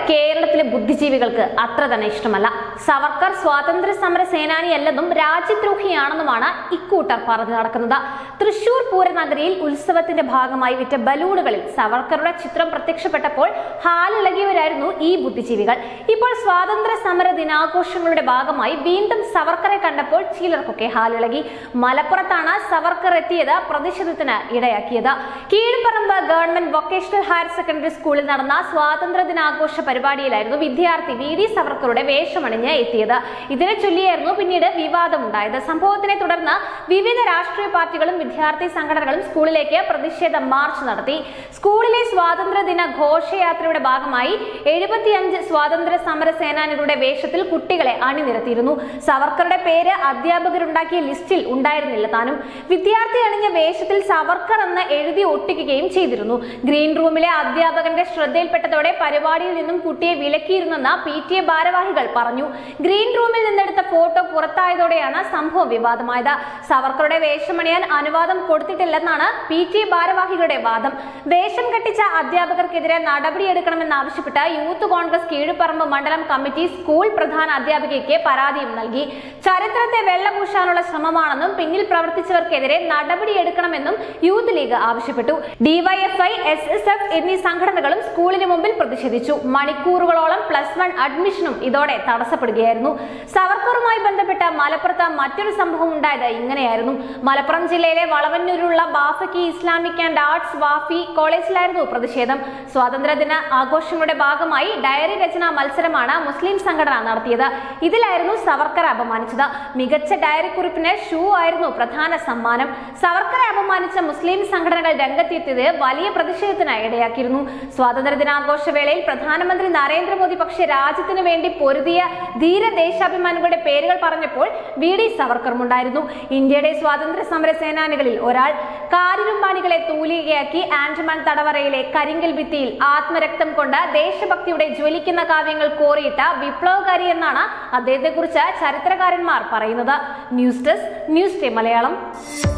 കേരളത്തിലെ ബുദ്ധിജീവികൾക്ക് അത്ര തന്നെ ഇഷ്ടമല്ല സവർക്കർ സ്വാതന്ത്ര്യ സമര സേനാനിയല്ലെന്നും രാജ്യദ്രോഹിയാണെന്നുമാണ് ഇക്കൂട്ടർ പറഞ്ഞു നടക്കുന്നത് തൃശൂർ പൂരനഗരിയിൽ ഉത്സവത്തിന്റെ ഭാഗമായി വിറ്റ ബലൂണുകളിൽ സവർക്കറുടെ ചിത്രം പ്രത്യക്ഷപ്പെട്ടപ്പോൾ ഹാലിളകിയവരായിരുന്നു ഈ ബുദ്ധിജീവികൾ ഇപ്പോൾ സ്വാതന്ത്ര്യ സമര ദിനാഘോഷങ്ങളുടെ ഭാഗമായി വീണ്ടും സവർക്കറെ കണ്ടപ്പോൾ ചിലർക്കൊക്കെ ഹാലിളകി മലപ്പുറത്താണ് സവർക്കർ എത്തിയത് പ്രതിഷേധത്തിന് ഇടയാക്കിയത് Kizhuparamba government vocational higher secondary സ്കൂളിൽ നടന്ന സ്വാതന്ത്ര്യ ദിനാഘോഷ പരിപാടിയിലായിരുന്നു വിദ്യാർത്ഥി വി ഡി സവർക്കറുടെ വേഷമണിഞ്ഞ് എത്തിയത് ഇതിനെ ചൊല്ലിയായിരുന്നു പിന്നീട് വിവാദമുണ്ടായത് സംഭവത്തിനെ തുടർന്ന് വിവിധ രാഷ്ട്രീയ പാർട്ടികളും വിദ്യാർത്ഥി സംഘടനകളും സ്കൂളിലേക്ക് പ്രതിഷേധ മാർച്ച് നടത്തി സ്കൂളിലെ സ്വാതന്ത്ര്യ ദിന ഘോഷയാത്രയുടെ ഭാഗമായി എഴുപത്തിയഞ്ച് സ്വാതന്ത്ര്യ സമര സേനാനികളുടെ വേഷത്തിൽ കുട്ടികളെ അണിനിരത്തിയിരുന്നു സവർക്കറുടെ പേര് അധ്യാപകരുണ്ടാക്കിയ ലിസ്റ്റിൽ ഉണ്ടായിരുന്നില്ല താനും വിദ്യാർത്ഥി അണിഞ്ഞ വേഷത്തിൽ സവർക്കർ എന്ന് എഴുതി ഒട്ടിക്കുകയും ചെയ്തിരുന്നു ഗ്രീൻ റൂമിലെ അധ്യാപകന്റെ ശ്രദ്ധയിൽപ്പെട്ടതോടെ പരിപാടിയിൽ നിന്നും കുട്ടിയെ വിലക്കിയിരുന്നെന്ന് പി ടി എ ഭാരവാഹികൾ പറഞ്ഞു ഗ്രീൻ റൂമിൽ നിന്നെടുത്ത ഫോട്ടോ പുറത്തായതോടെയാണ് സംഭവം വിവാദമായത് സവർക്കറുടെ വേഷമണിയാൻ അനുവാദം കൊടുത്തിട്ടില്ലെന്നാണ് പി ടി എ ഭാരവാഹികളുടെ വാദം വേഷം കെട്ടിച്ച അധ്യാപകർക്കെതിരെ നടപടിയെടുക്കണമെന്നാവശ്യപ്പെട്ട് യൂത്ത് കോൺഗ്രസ് കീഴുപറമ്പ് മണ്ഡലം കമ്മിറ്റി സ്കൂൾ പ്രധാന അധ്യാപികയ്ക്ക് പരാതിയും നൽകി ചരിത്രത്തെ വെള്ളപൂശാനുള്ള ശ്രമമാണെന്നും പിന്നിൽ പ്രവർത്തിച്ചവർക്കെതിരെ നടപടിയെടുക്കണമെന്നും യൂത്ത് ലീഗ് ആവശ്യപ്പെട്ടു ഡിവൈഎഫ്ഐ എസ് എസ് എഫ് എന്നീ സംഘടനകളും സ്കൂളിന് മുമ്പിൽ പ്രതിഷേധിച്ചു മണിക്കൂറുകളോളം പ്ലസ് വൺ അഡ്മിഷനും ഇതോടെ തടസ്സപ്പെടുകയായിരുന്നു സവർക്കറുമായി ബന്ധപ്പെട്ട മലപ്പുറത്ത് മറ്റൊരു സംഭവം ഉണ്ടായത് ഇങ്ങനെയായിരുന്നു മലപ്പുറം ജില്ലയിലെ വളവന്നൂരിലുള്ള Bafaqi Islamic and arts Wafy കോളേജിലായിരുന്നു പ്രതിഷേധം സ്വാതന്ത്ര്യദിന ആഘോഷങ്ങളുടെ ഭാഗമായി ഡയറി രചനാ മത്സരമാണ് മുസ്ലിം സംഘടന നടത്തിയത് ഇതിലായിരുന്നു സവർക്കറെ അപമാനിച്ചത് മികച്ച ഡയറി കുറിപ്പിന് ഷൂ ആയിരുന്നു പ്രധാന സമ്മാനം സവർക്കറെ അപമാനിച്ച മുസ്ലിം സംഘടനകൾ രംഗത്തെത്തിയത് വലിയ പ്രതിഷേധത്തിന് ഇടയാക്കിയിരുന്നു സ്വാതന്ത്ര്യ ദിനാഘോഷ വേളയിൽ പ്രധാനമന്ത്രി നരേന്ദ്രമോദി പക്ഷേ രാജ്യത്തിനു വേണ്ടി പൊരുതിയ ധീര ദേശാഭിമാനികളുടെ പേരുകൾ പറഞ്ഞപ്പോൾ വി ഡി സവർക്കറുമുണ്ടായിരുന്നു ഇന്ത്യയുടെ സ്വാതന്ത്ര്യ സമര സേനാനികളിൽ ഒരാൾ കാരിരുമ്പാണികളെ തൂലികയാക്കി ആൻഡമാൻ തടവറയിലെ കരിങ്കൽ ഭിത്തിയിൽ ആത്മരക്തം കൊണ്ട് ദേശഭക്തിയുടെ ജ്വലിക്കുന്ന കാവ്യങ്ങൾ കോറിയിട്ട വിപ്ലവകാരി എന്നാണ് അദ്ദേഹത്തെക്കുറിച്ച് ചരിത്രകാരന്മാർ പറയുന്നത് news desk news day Malayalam